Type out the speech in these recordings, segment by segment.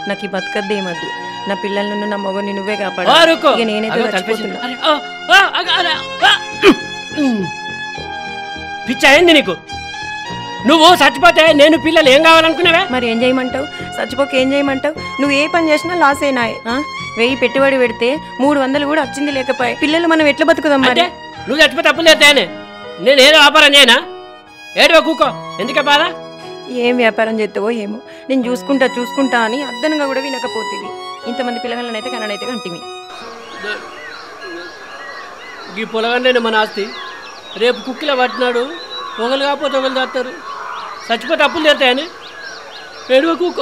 నాకు ఈ బతకద్దేమద్దు నా పిల్లలను నా మొగని నువ్వే ఓ, కాపాడు రుకో. ఇక నేనైతే అగో, తలపేసింది. చచ్చిపోతున్నా అరే, ఓ, ఓ, అగ, అరే, ఆ. పిచ్చి అయింది నీకు నువ్వు చచ్చిపోతే నేను పిల్లలు ఏం కావాలనుకున్నావే మరి ఏం చేయమంటావు చచ్చిపోక ఏం చేయమంటావు నువ్వు ఏ పని చేసినా లాస్ అయినాయి ఆ? వెయ్యి పెట్టుబడి పెడితే మూడు వందలు కూడా వచ్చింది లేకపోయి పిల్లలు మనం ఎట్లా బతుకుదాం మరి అంటే నువ్వు చచ్చిపోతే తప్పు లేదేనే నేను ఏదో వ్యాపారం చేయనా ఏడో కూకో ఎందుకే బాధ ఏం వ్యాపారం చేస్తావో ఏమో నేను చూసుకుంటా చూసుకుంటా అని అద్దనంగా కూడా వినకపోతుంది ఇంతమంది పిల్లగాళ్ళనైతే కననైతే కంటిమి ఈ పొలగండే మన ఆస్తి రేపు కుక్కిలో పట్టినాడు ఒకరు కాకపోతే ఒకరు చేస్తారు చచ్చిపోతే అప్పులు తీరుతాయని ఏడువ కూకో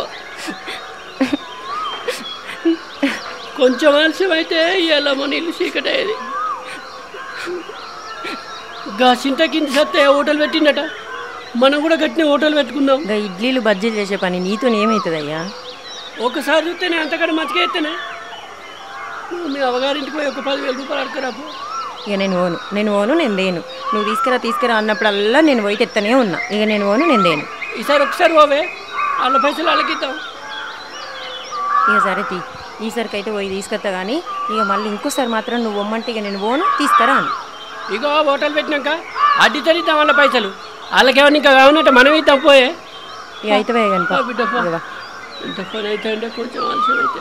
కొంచెం ఆలస్యం అయితే ఇవాళ నీళ్ళు చీకటి అయ్యేది గా చింత కింద సత్తే హోటల్ పెట్టిండట మనం కూడా కట్టిన హోటల్ పెట్టుకుందాం ఇంకా ఇడ్లీలు బజ్జీలు చేసే పని నీతో ఏమవుతుందయ్యా ఒకసారి చూస్తేనే అంతకన్నా మంచిగా ఎత్తేనే నువ్వు మీ అవగారింటికి పోయి ఒక పదివేల రూపాయలు అడగరాపు ఇక నేను ఓను నేను ఓను నేను దేను నువ్వు తీసుకురా తీసుకురా అన్నప్పుడల్లా నేను పోయి తెత్తనే ఉన్నా ఇక నేను ఓను నేను దేను ఈసారి ఒకసారి పోవే వాళ్ళ పైసలు వాళ్ళకిద్దాం ఇక సరే తీ ఈసారికి అయితే పోయి తీసుకొస్తా కానీ ఇక మళ్ళీ ఇంకోసారి మాత్రం నువ్వు వమ్మంటే ఇక నేను ఓను తీసుకురా అని ఇగో హోటల్ పెట్టినాక అడ్డి తరిద్దాం వాళ్ళ పైసలు వాళ్ళకేమన్నా ఇంకా కావాలంటే మనం ఇద్దాం పోయే ఇక అయితే కనుక ఆ బిడ్డ పో. ఎంత పని అయితే అంటే కొంచెం ఆలస్యం అయితే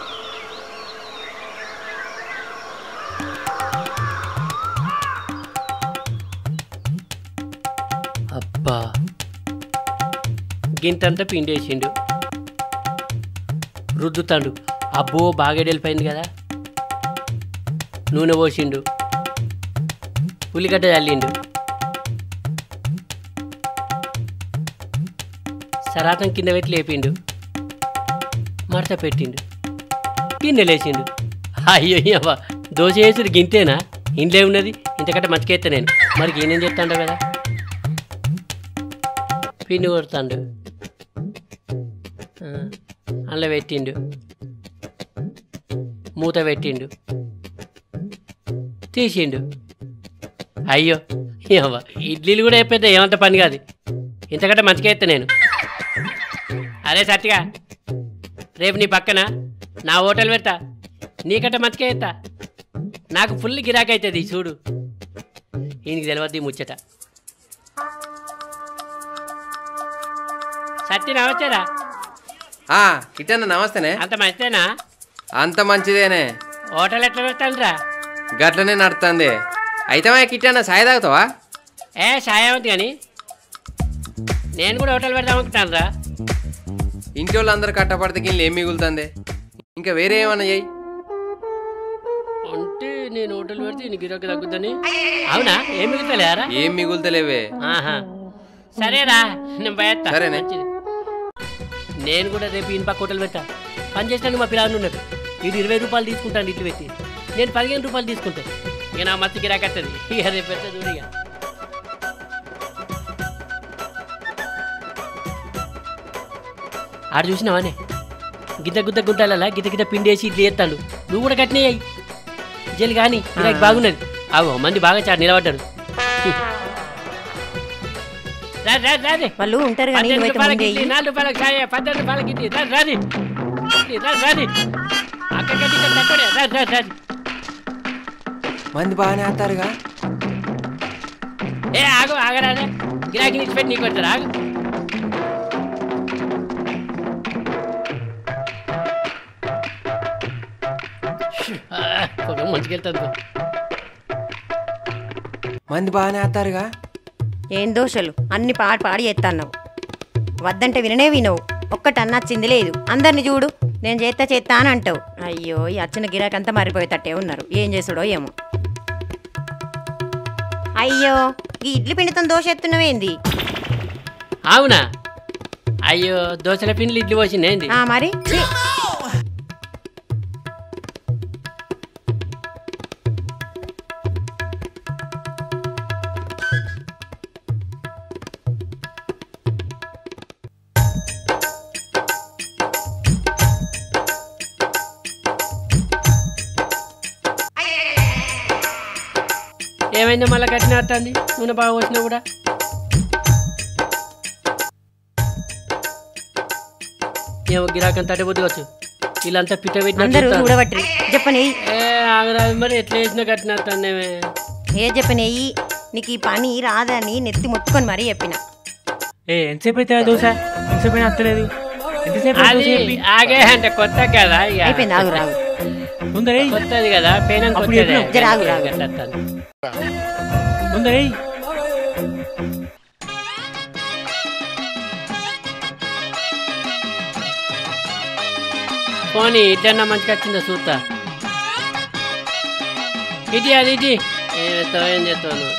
అబ్బా గింతంతా పిండేసిండు రుద్దుతాడు అబ్బో బాగా వెళ్ళిపోయింది కదా నూనె పోసిండు ఉల్లిగడ్డ చల్లిండు సరాతం కింద పెట్టి లేపిండు మడత పెట్టిండు గిన్నెలేసిండు అయ్యో అవ్వ దోశ వేసుడు గింతేనా ఇంట్లో ఉన్నది ఇంతకంటే మంచిగా నేను మరి ఈయనేం చెప్తాండో కదా పిన్ను కొడతాండు ఆ, అందులో పెట్టిండు మూత పెట్టిండు తీసిండు అయ్యో అవ్వ ఇడ్లీలు కూడా అయిపోతే ఏమంత పని కాదు ఇంతకంటే మంచిగా ఎత్తా నేను అరే సత్తిగా రేపు నీ పక్కన నా హోటల్ పెడతా నీకంటే మంచిగా ఎత్తా నాకు ఫుల్ గిరాకీ అవుతుంది చూడు ఈయనకి తెలియద్ది ఈ ముచ్చట సత్య నమస్తేరా ఆ కిటన్న నమస్తేనే అంత మంచిదేనా అంత మంచిదేనే హోటల్ ఎట్లా పెడతానురా గట్లనే నడుతుంది అయితే మా కిటన్న సాయి తాగుతావా ఏ సాయవంతి కానీ నేను కూడా హోటల్ పెడదాం అనుకుంటాను రా ఇంటి వాళ్ళందరూ కట్టపడితే గిన్నెలు ఏం మిగులుతుంది ఇంకా వేరే ఏమన్నా చెయ్యి అంటే నేను హోటల్ పెడితే ఈయన గిరాకీ తగ్గుద్దని అవునా ఏం మిగులుతలేరా ఏం మిగులుతలేవే ఆహా సరేరా నేను పోయేస్తా సరేనే. మంచిది నేను కూడా రేపు ఈయన పక్క హోటల్ పెట్టా పని చేసినాక మా పిల్లలు ఉన్నాడు వీడు ఇరవై రూపాయలు తీసుకుంటాను ఇట్లు పెట్టి నేను పదిహేను రూపాయలు తీసుకుంటాను ఇక నా మత్తు గిరాకత్తది ఇక రేపు పెడతా చూడు ఇక ఆడు చూసినావానే గిద్ద గుద్ద గుద్దాలలా గిద్ద గిద్ద పిండేసి ఇడ్లీ ఎత్తాడు నువ్వు కూడా కట్టినే అయ్యి జల్లి కానీ గిరాకీ బాగున్నది ఆగో మంది బాగా చాటు నిలబడ్డారు రా రా రాదే వాళ్ళు ఉంటారు కానీ పద్దెనిమిది నువ్వైతే రూపాయలకి ముందే ఇడ్లీ, ఇయ్యి. నాలుగు రూపాయలకి చాయ్ పద్దెనిమిది రూపాయలకి ఇడ్లీ రా రాది ఇడ్లీ, రా రాది అక్కడికి ఇక్కడ తక్కువనే రా రా రాది మంది బాగానే ఆడతారుగా ఏ ఆగు ఆగరాదే గిరాకీ నుంచి పెట్టి నీకు పెడతారు ఆగు ఆ, పొగ మంచిగా వెళ్తుంది మంది బాగానే ఆడతారుగా ఏం దోషలు అన్ని పాడి పాడి ఎత్తన్నావు వద్దంటే విననే వినవు ఒక్కటి అన్నచ్చింది లేదు అందరిని చూడు నేను చేస్తా చేస్తా అని అంటావు అయ్యో ఈ అచ్చిన గిరాకంతా మారిపోయేటట్టే ఉన్నారు ఏం చేసుడో ఏమో అయ్యో ఈ ఇడ్లీ పిండితో దోశ ఎత్తున్నవేంది అవునా అయ్యో దోశల పిండిలు ఇడ్లీ పోసింది ఏంది ఆ మరి ఛీ. ఏమైందో మళ్ళీ కట్టిన అట్టండి నూనె బాగా వచ్చినా కూడా ఏమో గిరాకం తట్టిపోతుకోవచ్చు వీళ్ళంతా పిట్ట అందరూ పెట్టిన చూడబట్టి చెప్పని ఏ ఆగరాదు మరి ఎట్లా వేసిన కట్టిన తన్నేమే ఏ చెప్పనేయి నీకు ఈ పని రాదని నెత్తి మొత్తుకొని మరీ చెప్పిన ఏ ఎంతసేపు అయితే దోశ ఎంతసేపు అయినా అత్తలేదు ఎంతసేపు అది దోశ చెప్పి? ఆగే అంటే కొత్త కదా ఇక. అయిపోయింది ఆగు రాగు తొందర ఏయ్, కొత్తది కదా పేనం అప్పుడు కొత్తదే చెప్పినావు. జర ఆగు, ఆగు. గట్ల వస్తాను. తొందర ఏయ్. పోనీ ఇట్లన్నా మంచిగా వచ్చిందో చూస్తా ఇది అది ఇది ఏం చేస్తావు ఏం చేస్తావు నువ్వు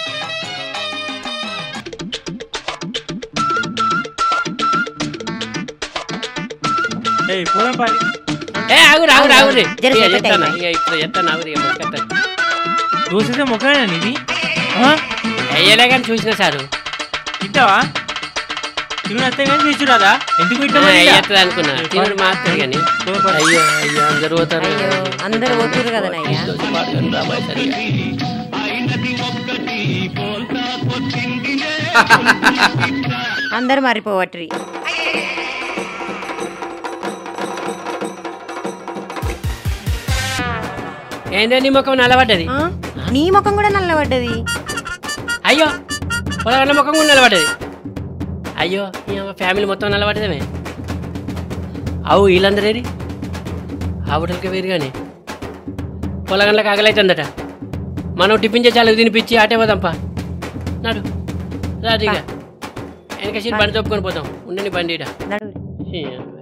ఏయ్, పోదాం పారి. ఏ ఆగు రాగు రాగు రే జర ఇక సేపటి చెప్తాను అయిపోయి. ఇక ఇప్పుడు చెప్తాను ఆగు ఇక మొక్కతా. దోశ అయితే మొక్కనా ఇది ఆ? అయ్యేలే కానీ చూసిన సారు తింటావా తిరుగు అత్తే కానీ తీసుకురాదా ఎందుకు ఇట్లా మరి ఇలా? అయ్యేస్తుంది అనుకున్నా తినుడు మాత్రం కానీ పోదాం పారి. అయ్యో అయ్యో అందరు పోతారు అయ్యో అందరూ పోతురు కదనయ్యా దోశ పాడుకొని రాబోయే సరిగా. అందరూ మారిపోవట్రి ఏందో నీ ముఖం నల్లబడ్డది ఆ? నీ ముఖం కూడా నల్లబడ్డది అయ్యో పొలగండ్ల ముఖం కూడా నిలబడ్డది అయ్యో ఈ అమ్మ ఫ్యామిలీ మొత్తం నిలబడ్డదేమే అవు వీళ్ళందరేరి ఆ హోటల్కి వేరు కానీ పొలగండ్లకు ఆగలైతుందట మనం టిఫిన్ చేసి వాళ్ళకి తినిపించి ఆటే పోదాంపా నాడు రాదిగా వెనక సీట్ బండి తప్పుకొని పోతాం ఉండని బండి ఈడ. నడు ఈ